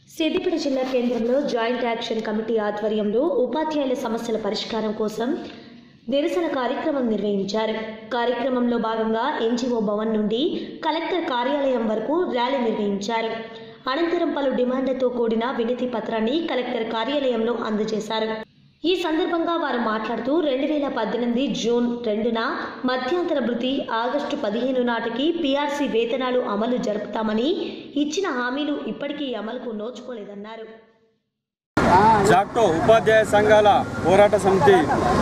సిద్దిపేట జిల్లా కేంద్రంలో joint action committee ఆధ్వర్యంలో ఉపాధ్యాయుల సమస్యల పరిష్కారం కోసం నిరసన కార్యక్రమం నిర్వహించారు కార్యక్రమంలో భాగంగా ఎన్జిఓ భవన్ నుండి కలెక్టర్ కార్యాలయం వరకు ర్యాలీ నిర్వహించారు అనంతరం పలు డిమాండ్లతో కూడిన వినతి పత్రాన్ని కలెక్టర్ కార్యాలయంలో అందజేశారు ఈ సందర్భంగా వారు మాట్లాడుతూ రెండు వేల పద్దెనిమిది జూన్ రెండున మధ్యంతర భృతి ఆగస్టు పదిహేను నాటికి పీఆర్సీ వేతనాలు అమలు జరుపుతామని ఇచ్చిన హామీలు ఇప్పటికీ అమలుకు నోచుకోలేదన్నారు జాక్టో ఉపాధ్యాయ సంఘాల పోరాట సమితి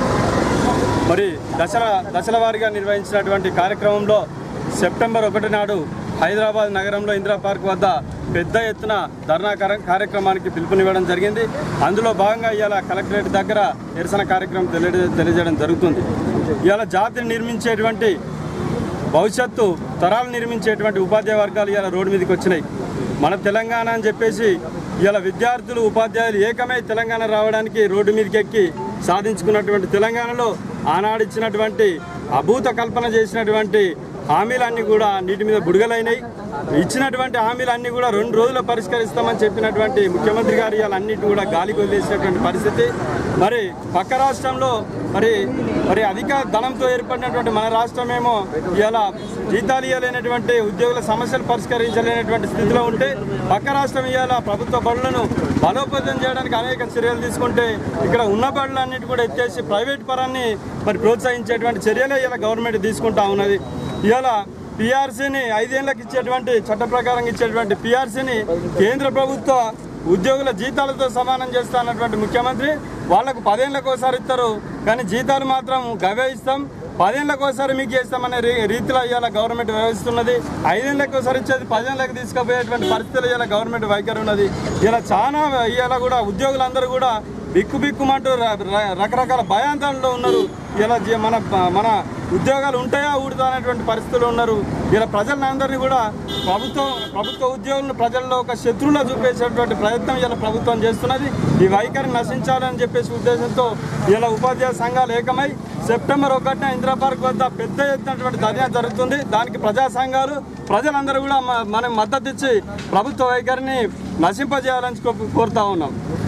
మరి దశల దశల వారీగా నిర్వహించినటువంటి కార్యక్రమంలో సెప్టెంబర్ ఒకటి నాడు హైదరాబాద్ నగరంలో ఇందిరా పార్క్ వద్ద పెద్ద ఎత్తున ధర్నా కార్య- కార్యక్రమానికి పిలుపునివ్వడం జరిగింది అందులో భాగంగా ఇవాళ కలెక్టరేట్ దగ్గర నిరసన కార్యక్రమం తెలియ తెలియజేయడం జరుగుతుంది ఇవాళ జాతిని నిర్మించేటువంటి భవిష్యత్తు తరాలు నిర్మించేటువంటి ఉపాధ్యాయ వర్గాలు ఇవాళ రోడ్డు మీదకి వచ్చినాయి మన తెలంగాణ అని చెప్పేసి ఇవాళ విద్యార్థులు ఉపాధ్యాయులు ఏకమై తెలంగాణ రావడానికి రోడ్డు మీదకి ఎక్కి సాధించుకున్నటువంటి తెలంగాణలో ఆనాడిచ్చినటువంటి అభూత కల్పన చేసినటువంటి హామీలన్నీ కూడా నీటి మీద బుడగలైనాయి ఇచ్చినటువంటి హామీలన్నీ కూడా రెండు రోజుల్లో పరిష్కరిస్తామని చెప్పినటువంటి ముఖ్యమంత్రి గారు ఇవాళ అన్నిటి కూడా గాలికి వదిలేసినటువంటి పరిస్థితి మరి పక్క రాష్ట్రంలో మరి మరి అధిక ధనంతో ఏర్పడినటువంటి మన రాష్ట్రమేమో ఇవాళ జీతాలు ఇవ్వలేనటువంటి ఉద్యోగుల సమస్యలు పరిష్కరించలేనటువంటి స్థితిలో ఉంటే పక్క రాష్ట్రం ఇవాళ ప్రభుత్వ బడులను బలోపేతం చేయడానికి అనేక చర్యలు తీసుకుంటే ఇక్కడ ఉన్న బడులు అన్నిటి కూడా ఎత్తేసి ప్రైవేట్ పరాన్ని మరి ప్రోత్సహించేటువంటి చర్యలే ఇలా గవర్నమెంట్ తీసుకుంటా ఉన్నది ఇవాళ పిఆర్సీని ఐదేళ్లకు ఇచ్చేటువంటి చట్ట ప్రకారం ఇచ్చేటువంటి పిఆర్సీని కేంద్ర ప్రభుత్వ ఉద్యోగుల జీతాలతో సమానం చేస్తా అన్నటువంటి ముఖ్యమంత్రి వాళ్లకు పదేళ్ళకు ఒకసారి ఇస్తారు కానీ జీతాలు మాత్రం గవే ఇస్తాం పదేళ్ళకు ఒకసారి మీకు చేస్తామనే రీ రీతిలో ఇవాళ గవర్నమెంట్ వ్యవహరిస్తున్నది ఐదేళ్ళకి ఒకసారి ఇచ్చేది పదేళ్ళకి తీసుకుపోయేటువంటి పరిస్థితులు ఇవాళ గవర్నమెంట్ వైఖరి ఉన్నది ఇలా చాలా ఇవాళ కూడా ఉద్యోగులందరూ కూడా బిక్కు బిక్కుమంటూ ర- ర- రకరకాల భయాందోళనలో ఉన్నారు ఇలా జీ- మన మన ఉద్యోగాలు ఉంటాయా ఊడుతా అనేటువంటి పరిస్థితులు ఉన్నారు ఇలా ప్రజలందరినీ కూడా ప్రభుత్వం ప్రభుత్వ ఉద్యోగులను ప్రజల్లో ఒక శత్రువులా చూపేసేటువంటి ప్రయత్నం ఇలా ప్రభుత్వం చేస్తున్నది ఈ వైఖరి నశించాలని చెప్పేసి ఉద్దేశంతో ఇలా ఉపాధ్యాయ సంఘాలు ఏకమై సెప్టెంబర్ ఒకటిన ఇందిరా పార్క్ వద్ద పెద్ద ఎత్తునటువంటి ధర్నా జరుగుతుంది దానికి ప్రజా సంఘాలు ప్రజలందరూ కూడా మ- మనం మద్దతు ఇచ్చి ప్రభుత్వ వైఖరిని నశింపజేయాలని కో- కోరుతా ఉన్నాం